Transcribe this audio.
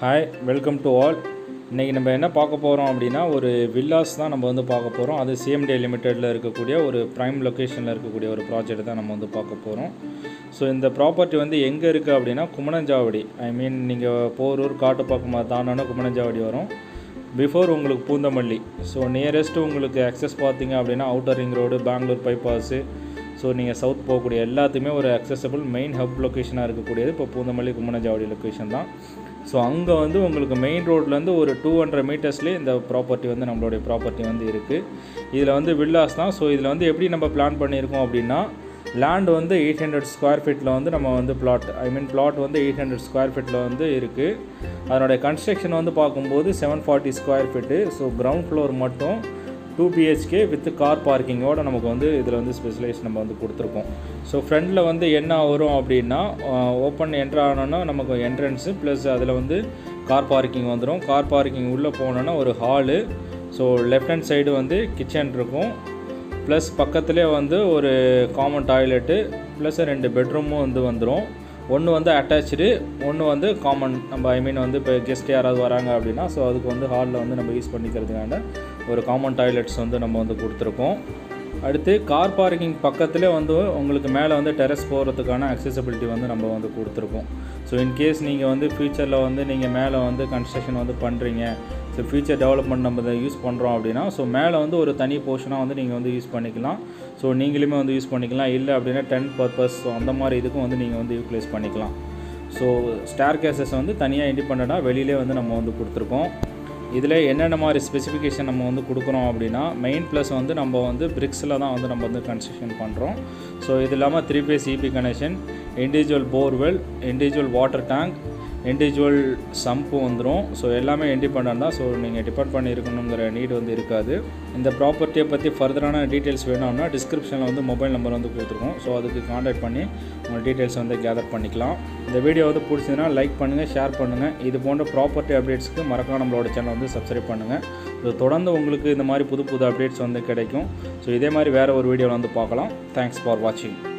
hi welcome to all இன்றைக்கி நம்ம என்ன பார்க்க போகிறோம் அப்படின்னா ஒரு வில்லாஸ் தான் நம்ம வந்து பார்க்க போகிறோம் அது சிஎம்டி லிமிட்டெடில் இருக்கக்கூடிய ஒரு ப்ரைம் லொக்கேஷனில் இருக்கக்கூடிய ஒரு ப்ராஜெக்ட் தான் நம்ம வந்து பார்க்க போகிறோம் ஸோ இந்த ப்ராப்பர்ட்டி வந்து எங்கே இருக்குது அப்படின்னா குமணஞ்சாவடி ஐ மீன் நீங்கள் போரூர் காட்டுப்பாக்கம் தாண்டோன்னா குமணஞ்சாவடி வரும் பிஃபோர் உங்களுக்கு பூந்தமல்லி ஸோ நியரஸ்ட்டு உங்களுக்கு அக்சஸ் பார்த்தீங்க அப்படின்னா outer ring road Bangalore bypass so நீங்கள் சவுத் போகக்கூடிய எல்லாத்துக்குமே ஒரு அக்சசபிள் மெயின் ஹப் லொக்கேஷனாக இருக்கக்கூடியது இப்போ பூந்தமல்லி கும்மனஜாவடி லொக்கேஷன் தான் ஸோ அங்கே வந்து உங்களுக்கு மெயின் ரோட்லேருந்து ஒரு டூ ஹண்ட்ரட் மீட்டர்ஸ்லேயே இந்த ப்ராப்பர்ட்டி வந்து நம்மளுடைய ப்ராப்பர்ட்டி வந்து இருக்குது இதில் வந்து வில்லாஸ் தான் ஸோ இதில் வந்து எப்படி நம்ம பிளான் பண்ணியிருக்கோம் அப்படின்னா லேண்ட் வந்து எயிட் ஹண்ட்ரட் ஸ்கொயர் ஃபீட்டில் வந்து நம்ம வந்து பிளாட் ஐ மீன் பிளாட் வந்து எயிட் ஹண்ட்ரட் ஸ்கொயர் ஃபீட்டில் வந்து இருக்குது அதனுடைய கன்ஸ்ட்ரக்ஷன் வந்து பார்க்கும்போது seven forty square feet so ground floor மட்டும் டூ பிஹெச்கே வித் கார் பார்க்கிங்கோட நமக்கு வந்து இதில் வந்து ஸ்பெஷலைஸ் நம்ம வந்து கொடுத்துருக்கோம் ஸோ ஃப்ரண்டில் வந்து என்ன வரும் அப்படின்னா ஓப்பன் என்ட்ரு ஆனோன்னா நமக்கு என்ட்ரன்ஸு ப்ளஸ் அதில் வந்து கார் பார்க்கிங் வந்துடும் கார் பார்க்கிங் உள்ளே போனோன்னா ஒரு hall so left hand side வந்து கிச்சன் இருக்கும் ப்ளஸ் பக்கத்துலேயே வந்து ஒரு காமன் டாய்லெட்டு ப்ளஸ் ரெண்டு பெட்ரூமும் வந்து வந்துடும் ஒன்று வந்து அட்டாச்சு ஒன்று வந்து காமன் நம்ம ஐ மீன் வந்து இப்போ கெஸ்ட் யாராவது வராங்க அப்படின்னா ஸோ அதுக்கு வந்து ஹாலில் வந்து நம்ம யூஸ் பண்ணிக்கிறதுக்கான ஒரு காமன் டாய்லெட்ஸ் வந்து நம்ம வந்து கொடுத்துருக்கோம் அடுத்து கார் பார்க்கிங் பக்கத்துலேயே வந்து உங்களுக்கு மேலே வந்து டெரஸ் போகிறதுக்கான அக்சசபிலிட்டி வந்து நம்ம வந்து கொடுத்துருக்கோம் ஸோ இன்கேஸ் நீங்கள் வந்து ஃப்யூச்சரில் வந்து நீங்கள் மேலே வந்து கன்ஸ்ட்ரக்ஷன் வந்து பண்ணுறீங்க ஸோ ஃபியூச்சர் டெவலப்மெண்ட் நம்ம இதை யூஸ் பண்ணுறோம் அப்படின்னா ஸோ மேலே வந்து ஒரு தனி போர்ஷனாக வந்து நீங்கள் வந்து யூஸ் பண்ணிக்கலாம் ஸோ நீங்களுமே வந்து யூஸ் பண்ணிக்கலாம் இல்லை அப்படின்னா டென்ட் பர்பஸ் ஸோ அந்த மாதிரி இதுக்கும் வந்து நீங்கள் வந்து யூட்டிலைஸ் பண்ணிக்கலாம் ஸோ ஸ்டார் கேசஸ் வந்து தனியாக இண்டிபெண்ட்டாக வெளியிலே வந்து நம்ம வந்து கொடுத்துருக்கோம் இதில் என்னென்ன மாதிரி ஸ்பெசிஃபிகேஷன் நம்ம வந்து கொடுக்குறோம் அப்படின்னா மெயின் ப்ளஸ் வந்து நம்ம வந்து பிரிக்ஸில் தான் வந்து நம்ம வந்து கன்ஸ்ட்ரக்ஷன் பண்ணுறோம் ஸோ இது இல்லாமல் three phase EB connection individual borewell individual water tank individual sump வந்துடும் ஸோ எல்லாமே இண்டிபெண்ட் தான் ஸோ நீங்கள் டிபெண்ட் பண்ணி இருக்கணுங்கிற நீட் வந்து இருக்காது இந்த ப்ராப்பர்ட்டியை பற்றி ஃபர்தரான டீட்டெயில்ஸ் வேணும்னா டிஸ்கிரிப்ஷனில் வந்து மொபைல் நம்பர் வந்து கொடுத்துருக்கோம் ஸோ அதுக்கு காண்டாக்ட் பண்ணி உங்கள் டீட்டெயில்ஸ் வந்து கேதர் பண்ணிக்கலாம் இந்த வீடியோ வந்து பிடிச்சதுன்னா லைக் பண்ணுங்கள் ஷேர் பண்ணுங்கள் இது போன்ற ப்ராப்பர்ட்டி அப்டேட்ஸ்க்கு மறக்காம நம்மளோட சேனல் வந்து சப்ஸ்கிரைப் பண்ணுங்கள் ஸோ தொடர்ந்து உங்களுக்கு இந்த மாதிரி புது புது அப்டேட்ஸ் வந்து கிடைக்கும் ஸோ இதே மாதிரி வேறு ஒரு வீடியோவில் வந்து பார்க்கலாம் தேங்க்ஸ் ஃபார் வாட்சிங்